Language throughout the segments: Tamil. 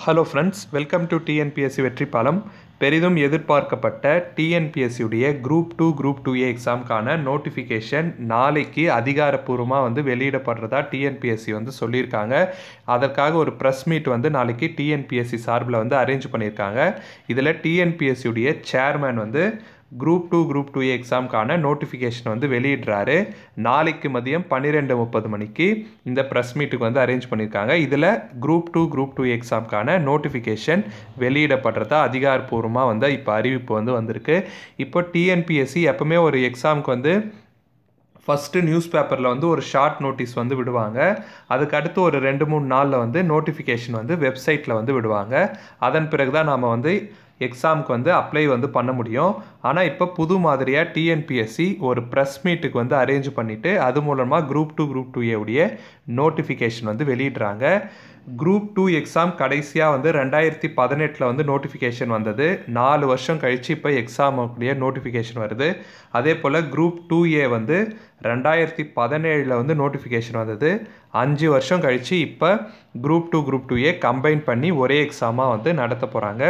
hello friends welcome to TNPSC வெற்றிப்பாலம் பெரிதும் எதிர்பார்க்கப்பட்ட டிஎன்பிஎஸ்சியுடைய group two group two A எக்ஸாமுக்கான நோட்டிஃபிகேஷன் நாளைக்கு அதிகாரப்பூர்வமாக வந்து வெளியிடப்படுறதா டிஎன்பிஎஸ்சி வந்து சொல்லியிருக்காங்க அதற்காக ஒரு ப்ரெஸ் மீட் வந்து நாளைக்கு டிஎன்பிஎஸ்சி சார்பில் வந்து அரேஞ்ச் பண்ணியிருக்காங்க இதில் டிஎன்பிஎஸ்சியுடைய சேர்மேன் வந்து குரூப் டூ குரூப் டூ எக்ஸாமுக்கான நோட்டிஃபிகேஷன் வந்து வெளியிடுறாரு நாளைக்கு மதியம் பன்னிரெண்டு முப்பது மணிக்கு இந்த ப்ரெஸ் மீட்டுக்கு வந்து அரேஞ்ச் பண்ணியிருக்காங்க இதில் குரூப் டூ குரூப் டூ எக்ஸாமுக்கான நோட்டிஃபிகேஷன் வெளியிடப்படுறதா அதிகாரப்பூர்வமாக வந்து இப்போ அறிவிப்பு வந்து வந்திருக்கு இப்போ டிஎன்பிஎஸ்சி எப்பவுமே ஒரு எக்ஸாமுக்கு வந்து ஃபஸ்ட்டு நியூஸ் பேப்பரில் வந்து ஒரு ஷார்ட் நோட்டீஸ் வந்து விடுவாங்க அதுக்கு அடுத்து ஒரு ரெண்டு மூணு நாளில் வந்து நோட்டிஃபிகேஷன் வந்து வெப்சைட்டில் வந்து விடுவாங்க அதன் பிறகு தான் நாம் வந்து எக்ஸாமுக்கு வந்து அப்ளை வந்து பண்ண முடியும் ஆனால் இப்போ புது மாதிரியாக டிஎன்பிஎஸ்சி ஒரு ப்ரெஸ் மீட்டுக்கு வந்து அரேஞ்ச் பண்ணிவிட்டு அது மூலமாக குரூப் டூ குரூப் டூ உடைய நோட்டிஃபிகேஷன் வந்து வெளியிடுறாங்க குரூப் டூ எக்ஸாம் கடைசியாக வந்து ரெண்டாயிரத்தி பதினெட்டில் வந்து நோட்டிஃபிகேஷன் வந்தது நாலு வருஷம் கழித்து இப்போ எக்ஸாமுடைய நோட்டிஃபிகேஷன் வருது அதே போல் குரூப் டூ ஏ வந்து ரெண்டாயிரத்தி பதினேழில் வந்து நோட்டிஃபிகேஷன் வந்தது அஞ்சு வருஷம் கழித்து இப்போ group two group two A combine பண்ணி ஒரே எக்ஸாமாக வந்து நடத்த போகிறாங்க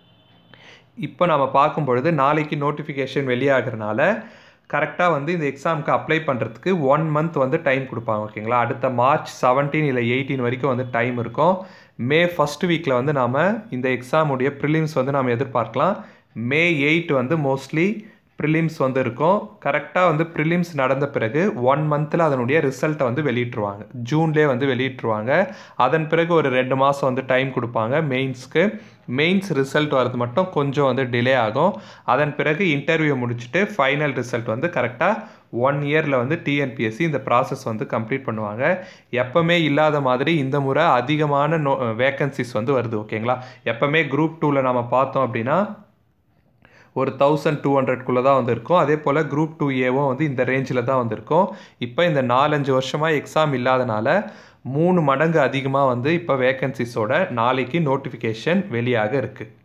இப்போ நம்ம பார்க்கும் பொழுது நாளைக்கு நோட்டிஃபிகேஷன் வெளியாகிறனால கரெக்டாக வந்து இந்த எக்ஸாமுக்கு அப்ளை பண்ணுறதுக்கு ஒன் மந்த் வந்து டைம் கொடுப்பாங்க ஓகேங்களா அடுத்த மார்ச் செவன்டீன் இல்லை எயிட்டீன் வரைக்கும் வந்து டைம் இருக்கும் மே ஃபஸ்ட் வீக்கில் வந்து நாம் இந்த எக்ஸாமுடைய ப்ரிலிம்ஸ் வந்து நாம் எதிர்பார்க்கலாம் மே எயிட் வந்து மோஸ்ட்லி ப்ரிலிம்ஸ் வந்து இருக்கும் கரெக்டாக வந்து ப்ரிலிம்ஸ் நடந்த பிறகு ஒன் மந்தில் அதனுடைய ரிசல்ட்டை வந்து வெளியிட்ருவாங்க ஜூன்லேயே வந்து வெளியிட்ருவாங்க அதன் பிறகு ஒரு ரெண்டு மாதம் வந்து டைம் கொடுப்பாங்க மெயின்ஸ்க்கு மெயின்ஸ் ரிசல்ட் வரது மட்டும் கொஞ்சம் வந்து டிலே ஆகும் அதன் பிறகு இன்டர்வியூ முடிச்சுட்டு ஃபைனல் ரிசல்ட் வந்து கரெக்டாக ஒன் இயரில் வந்து டிஎன்பிஎஸ்சி இந்த ப்ராசஸ் வந்து கம்ப்ளீட் பண்ணுவாங்க எப்போவுமே இல்லாத மாதிரி இந்த முறை அதிகமான நோ வேக்கன்சிஸ் வந்து வருது ஓகேங்களா எப்போவுமே குரூப் டூவில் நம்ம பார்த்தோம் அப்படின்னா ஒரு தௌசண்ட் டூ ஹண்ட்ரட்குள்ளே தான் வந்திருக்கும் அதே போல் குரூப் டூ ஏவும் வந்து இந்த ரேஞ்சில் தான் வந்திருக்கும் இப்போ இந்த நாலஞ்சு வருஷமாக எக்ஸாம் இல்லாதனால மூணு மடங்கு அதிகமாக வந்து இப்போ வேக்கன்சிஸோட நாளைக்கு நோட்டிஃபிகேஷன் வெளியாக இருக்குது